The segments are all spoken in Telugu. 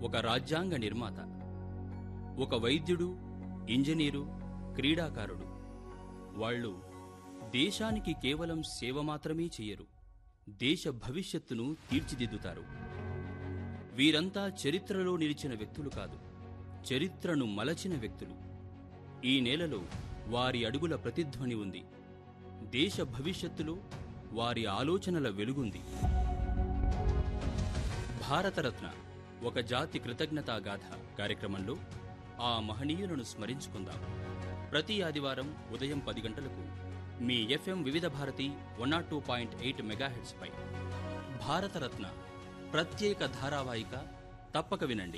ఒక రాజ్యాంగ నిర్మాత ఒక వైద్యుడు ఇంజనీరు క్రీడాకారుడు వాళ్ళు దేశానికి కేవలం సేవ మాత్రమే చెయ్యరు దేశ భవిష్యత్తును తీర్చిదిద్దుతారు వీరంతా చరిత్రలో నిలిచిన వ్యక్తులు కాదు చరిత్రను మలచిన వ్యక్తులు ఈ నేలలో వారి అడుగుల ప్రతిధ్వని ఉంది దేశ భవిష్యత్తులో వారి ఆలోచనల వెలుగుంది భారతరత్న ఒక జాతి కృతజ్ఞతా గాథ కార్యక్రమంలో ఆ మహనీయులను స్మరించుకుందాం ప్రతి ఆదివారం ఉదయం పది గంటలకు మీ FM Vividh Bharati one naught two point eight మెగాహెడ్స్పై భారతరత్న ప్రత్యేక ధారావాహిక తప్పక వినండి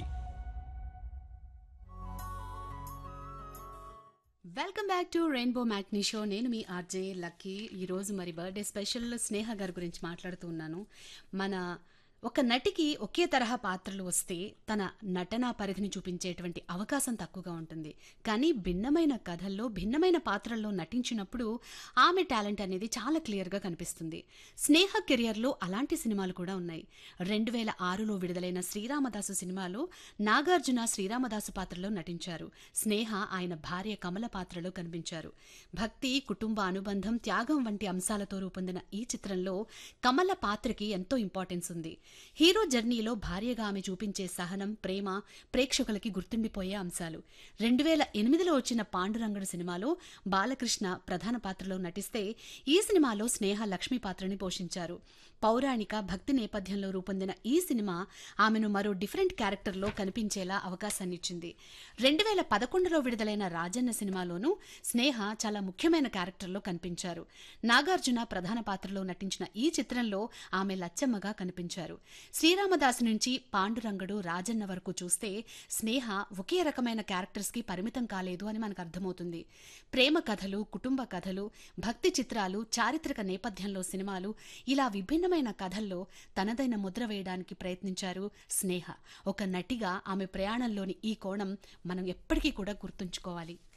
welcome back to rainbow matinee show నేను మీ ఆర్జే లక్కీ ఈరోజు మరి బర్త్డే స్పెషల్ స్నేహ గారి గురించి మాట్లాడుతూ ఉన్నాను మన ఒక నటికి ఒకే తరహా పాత్రలు వస్తే తన నటనా పరిధిని చూపించేటువంటి అవకాశం తక్కువగా ఉంటుంది కానీ భిన్నమైన కథల్లో భిన్నమైన పాత్రల్లో నటించినప్పుడు ఆమె టాలెంట్ అనేది చాలా క్లియర్గా కనిపిస్తుంది స్నేహ కెరియర్లో అలాంటి సినిమాలు కూడా ఉన్నాయి రెండు వేల ఆరులో విడుదలైన శ్రీరామదాసు సినిమాలో నాగార్జున శ్రీరామదాసు పాత్రలో నటించారు స్నేహ ఆయన భార్య కమల పాత్రలో కనిపించారు భక్తి కుటుంబ అనుబంధం త్యాగం వంటి అంశాలతో రూపొందిన ఈ చిత్రంలో కమల పాత్రకి ఎంతో ఇంపార్టెన్స్ ఉంది హీరో జర్నీలో భార్యగా ఆమె చూపించే సహనం ప్రేమ ప్రేక్షకులకి గుర్తుండిపోయే అంశాలు రెండు వేల ఎనిమిదిలో వచ్చిన పాండురంగడు సినిమాలో బాలకృష్ణ ప్రధాన పాత్రలో నటిస్తే ఈ సినిమాలో స్నేహ లక్ష్మి పాత్రని పోషించారు పౌరాణిక భక్తి నేపథ్యంలో రూపొందిన ఈ సినిమా ఆమెను మరో డిఫరెంట్ క్యారెక్టర్లో కనిపించేలా అవకాశాన్నిచ్చింది రెండు వేల పదకొండులో విడుదలైన రాజన్న సినిమాలోనూ స్నేహ చాలా ముఖ్యమైన క్యారెక్టర్లో కనిపించారు నాగార్జున ప్రధాన పాత్రలో నటించిన ఈ చిత్రంలో ఆమె లచ్చమ్మగా కనిపించారు శ్రీరామదాసు నుంచి పాండురంగడు రాజన్న వరకు చూస్తే స్నేహ ఒకే రకమైన క్యారెక్టర్స్ కి పరిమితం కాలేదు అని మనకు అర్థమవుతుంది ప్రేమ కథలు కుటుంబ కథలు భక్తి చిత్రాలు చారిత్రక నేపథ్యంలో సినిమాలు ఇలా విభిన్నమైన కథల్లో తనదైన ముద్ర వేయడానికి ప్రయత్నించారు స్నేహ ఒక నటిగా ఆమె ప్రయాణంలోని ఈ కోణం మనం ఎప్పటికీ కూడా గుర్తుంచుకోవాలి